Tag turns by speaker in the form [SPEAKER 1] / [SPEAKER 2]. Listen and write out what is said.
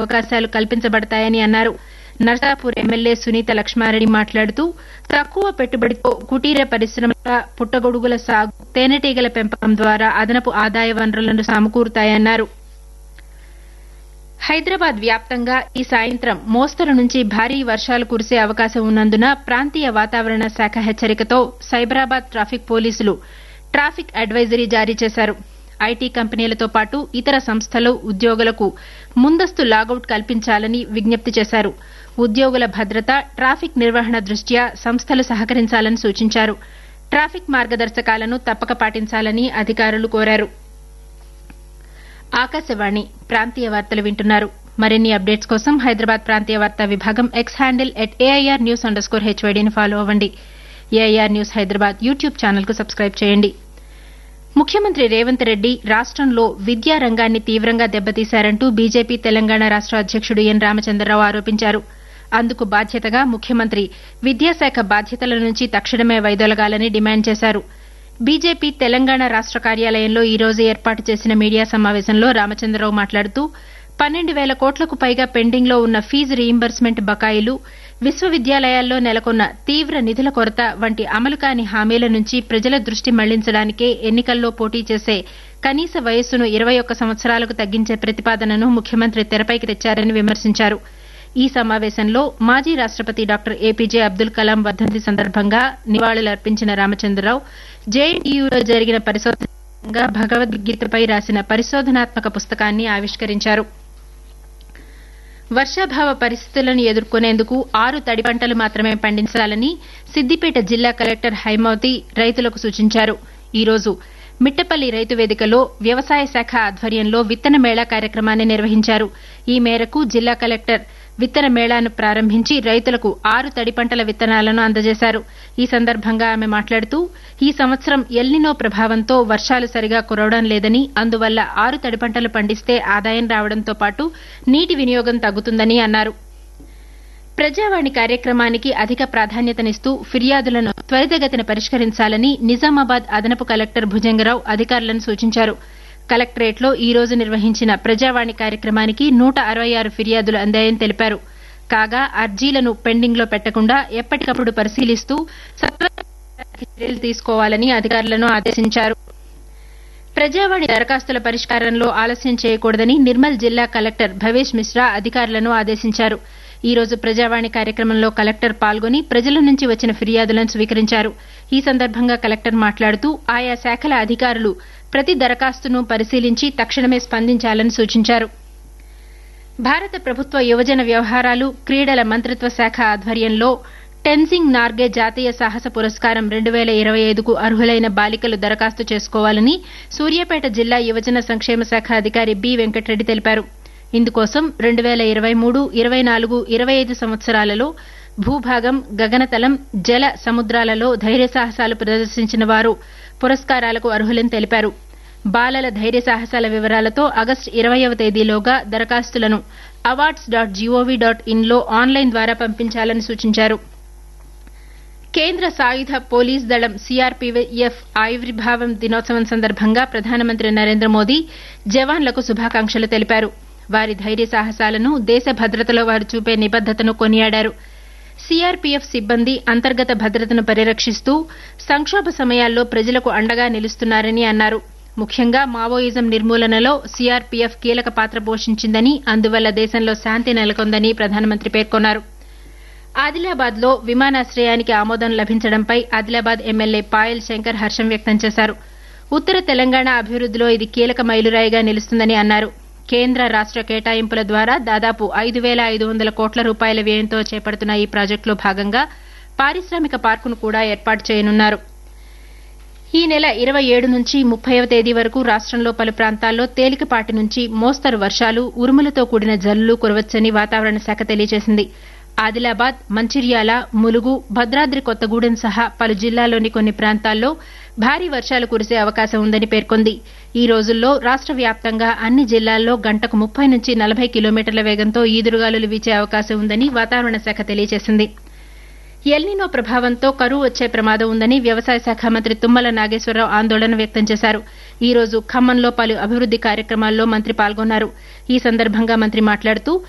[SPEAKER 1] అవకాశాలు కల్పించబడతాయని అన్నారు నర్సాపూర్ ఎమ్మెల్యే సునీత లక్ష్మారెడ్డి మాట్లాడుతూ తక్కువ పెట్టుబడితో కుటీర పరిశ్రమల పుట్టగొడుగుల సాగు తేనెటీగల పెంపకం ద్వారా అదనపు ఆదాయ వనరులను సమకూరుతాయన్నారు హైదరాబాద్ వ్యాప్తంగా ఈ సాయంత్రం మోస్తరు నుంచి భారీ వర్షాలు కురిసే అవకాశం ఉన్నందున ప్రాంతీయ వాతావరణ శాఖ హెచ్చరికతో సైబరాబాద్ ట్రాఫిక్ పోలీసులు ట్రాఫిక్ అడ్వైజరీ జారీ చేశారు ఐటీ కంపెనీలతో పాటు ఇతర సంస్థలు ఉద్యోగులకు ముందస్తు లాగౌట్ కల్పించాలని విజ్ఞప్తి చేశారు ఉద్యోగుల భద్రత ట్రాఫిక్ నిర్వహణ దృష్ట్యా సంస్థలు సహకరించాలని సూచించారు ట్రాఫిక్ మార్గదర్శకాలను తప్పక పాటించాలని అధికారులు కోరారు ఆకాశవాణి ప్రాంతీయ వార్తలు వింటున్నారు మరిన్ని అప్డేట్స్ కోసం హైదరాబాద్ ప్రాంతీయ వార్తా విభాగం X handle at AIR news underscore హెచ్వైడీని ఫాలో అవ్వండి AIR news Hyderabad YouTube channel కు సబ్స్క్రైబ్ చేయండి ముఖ్యమంత్రి రేవంత్ రెడ్డి రాష్టంలో విద్యా రంగాన్ని తీవ్రంగా దెబ్బతీశారంటూ బీజేపీ తెలంగాణ రాష్ట అధ్యకుడు ఎన్ రామచంద్రరావు ఆరోపించారు అందుకు బాధ్యతగా ముఖ్యమంత్రి విద్యాశాఖ బాధ్యతల నుంచి తక్షణమే వైదొలగాలని డిమాండ్ చేశారు బీజేపీ తెలంగాణ రాష్ట కార్యాలయంలో ఈ రోజు ఏర్పాటు చేసిన మీడియా సమావేశంలో రామచంద్రరావు మాట్లాడుతూ పన్నెండు వేల కోట్లకు పైగా పెండింగ్లో ఉన్న ఫీజు రీయింబర్స్మెంట్ బకాయిలు విశ్వవిద్యాలయాల్లో నెలకొన్న తీవ్ర నిధుల కొరత వంటి అమలు కాని హామీల నుంచి ప్రజల దృష్టి మళ్లించడానికే ఎన్నికల్లో పోటీ చేసే కనీస వయస్సును ఇరవై ఒక్క సంవత్సరాలకు తగ్గించే ప్రతిపాదనను ముఖ్యమంత్రి తెరపైకి తెచ్చారని విమర్శించారు ఈ సమావేశంలో మాజీ రాష్టపతి డాక్టర్ ఏపీజే అబ్దుల్ కలాం వర్ధంతి సందర్భంగా నివాళులర్పించిన రామచంద్రరావు జేఎన్టీయూలో జరిగిన పరిశోధన భగవద్గీతపై రాసిన పరిశోధనాత్మక పుస్తకాన్ని ఆవిష్కరించారు వర్షాభావ పరిస్థితులను ఎదుర్కొనేందుకు ఆరు తడి పంటలు మాత్రమే పండించాలని సిద్దిపేట జిల్లా కలెక్టర్ హైమావతి రైతులకు సూచించారు ఈ రోజు మిట్టపల్లి రైతు వేదికలో వ్యవసాయ శాఖ ఆధ్వర్యంలో విత్తన మేళా కార్యక్రమాన్ని నిర్వహించారు ఈ మేరకు జిల్లా కలెక్టర్ విత్తన మేళాను ప్రారంభించి రైతులకు ఆరు తడి పంటల విత్తనాలను అందజేశారు ఈ సందర్భంగా ఆమె మాట్లాడుతూ ఈ సంవత్సరం ఎల్నినో ప్రభావంతో వర్షాలు సరిగా కురవడం లేదని అందువల్ల ఆరు తడి పంటలు పండిస్తే ఆదాయం రావడంతో పాటు నీటి వినియోగం తగ్గుతుందని అన్నారు ప్రజావాణి కార్యక్రమానికి అధిక ప్రాధాన్యతనిస్తూ ఫిర్యాదులను త్వరితగతిన పరిష్కరించాలని నిజామాబాద్ అదనపు కలెక్టర్ భుజంగరావు అధికారులను సూచించారు కలెక్టరేట్లో ఈ రోజు నిర్వహించిన ప్రజావాణి కార్యక్రమానికి నూట అరవై ఆరు ఫిర్యాదులు అందాయని తెలిపారు కాగా అర్జీలను పెండింగ్లో పెట్టకుండా ఎప్పటికప్పుడు పరిశీలిస్తూ చర్యలు తీసుకోవాలని అధికారులను ఆదేశించారు ప్రజావాణి దరఖాస్తుల పరిష్కారంలో ఆలస్యం చేయకూడదని నిర్మల్ జిల్లా కలెక్టర్ భవేష్ మిశ్రా అధికారులను ఆదేశించారు ఈ రోజు ప్రజావాణి కార్యక్రమంలో కలెక్టర్ పాల్గొని ప్రజల నుంచి వచ్చిన ఫిర్యాదులను స్వీకరించారు ఈ సందర్భంగా కలెక్టర్ మాట్లాడుతూ ఆయా శాఖల అధికారులు ప్రతి దరఖాస్తును పరిశీలించి తక్షణమే స్పందించాలని సూచించారు భారత ప్రభుత్వ యువజన వ్యవహారాలు క్రీడల మంత్రిత్వ శాఖ ఆధ్వర్యంలో టెన్సింగ్ నార్గే జాతీయ సాహస పురస్కారం రెండు వేల ఇరవై ఐదుకు అర్హులైన బాలికలు దరఖాస్తు చేసుకోవాలని సూర్యాపేట జిల్లా యువజన సంక్షేమ శాఖ అధికారి బి వెంకటరెడ్డి తెలిపారు ఇందుకోసం రెండు వేల ఇరవై మూడు ఇరవై నాలుగు ఇరవై ఐదు సంవత్సరాలలో భూభాగం గగనతలం జల సముద్రాలలో ధైర్య సాహసాలు ప్రదర్శించిన వారు పురస్కారాలకు అర్హులని తెలిపారు బాలల ధైర్య సాహసాల వివరాలతో ఆగస్టు ఇరవయవ తేదీలోగా దరఖాస్తులను అవార్డ్స్ డాట్ జీఓవీ డాట్ ఇన్లో ఆన్లైన్ ద్వారా పంపించాలని సూచించారు కేంద్ర సాయుధ పోలీస్ దళం సీఆర్పీఎఫ్ ఆవిర్భావం దినోత్సవం సందర్భంగా ప్రధానమంత్రి నరేంద్ర మోదీ జవాన్లకు శుభాకాంక్షలు తెలిపారు వారి ధైర్య సాహసాలను దేశ భద్రతలో వారు చూపే నిబద్దతను కొనియాడారు సీఆర్పీఎఫ్ సిబ్బంది అంతర్గత భద్రతను పరిరక్షిస్తూ సంక్షోభ సమయాల్లో ప్రజలకు అండగా నిలుస్తున్నారని అన్నారు ముఖ్యంగా మావోయిజం నిర్మూలనలో సీఆర్పీఎఫ్ కీలక పాత్ర పోషించిందని అందువల్ల దేశంలో శాంతి నెలకొందని ప్రధానమంత్రి పేర్కొన్నారు ఆదిలాబాద్ లో విమానాశ్రయానికి ఆమోదం లభించడంపై ఆదిలాబాద్ ఎమ్మెల్యే పాయల్ శంకర్ హర్షం వ్యక్తం చేశారు ఉత్తర తెలంగాణ అభివృద్దిలో ఇది కీలక మైలురాయిగా నిలుస్తుందని అన్నారు కేంద్ర రాష్ట కేటాయింపుల ద్వారా దాదాపు ఐదు వేల ఐదు వందల కోట్ల రూపాయల వ్యయంతో చేపడుతున్న ఈ ప్రాజెక్టులో భాగంగా పారిశ్రామిక పార్కును కూడా ఏర్పాటు చేయనున్నారు ఈ నెల ఇరవై ఏడు నుంచి ముప్పైవ తేదీ వరకు రాష్టంలో పలు ప్రాంతాల్లో తేలికపాటి నుంచి మోస్తరు వర్షాలు ఉరుములతో కూడిన జల్లులు కురవచ్చని వాతావరణ శాఖ తెలియజేసింది ఆదిలాబాద్ మంచిర్యాల ములుగు భద్రాద్రి కొత్తగూడెం సహా పలు జిల్లాల్లోని కొన్ని ప్రాంతాల్లో భారీ వర్షాలు కురిసే అవకాశం ఉందని పేర్కొంది ఈ రోజుల్లో రాష్ట వ్యాప్తంగా అన్ని జిల్లాల్లో గంటకు ముప్పై నుంచి నలభై కిలోమీటర్ల వేగంతో ఈదురుగాలులు వీచే అవకాశం ఉందని వాతావరణ శాఖ తెలియజేసింది ఎల్నినో ప్రభావంతో కరువు వచ్చే ప్రమాదం ఉందని వ్యవసాయ శాఖ మంత్రి తుమ్మల నాగేశ్వరరావు ఆందోళన వ్యక్తం చేశారు ఈ రోజు ఖమ్మంలో పలు అభివృద్ది కార్యక్రమాల్లో మంత్రి పాల్గొన్నారు ఈ సందర్భంగా మంత్రి మాట్లాడుతూ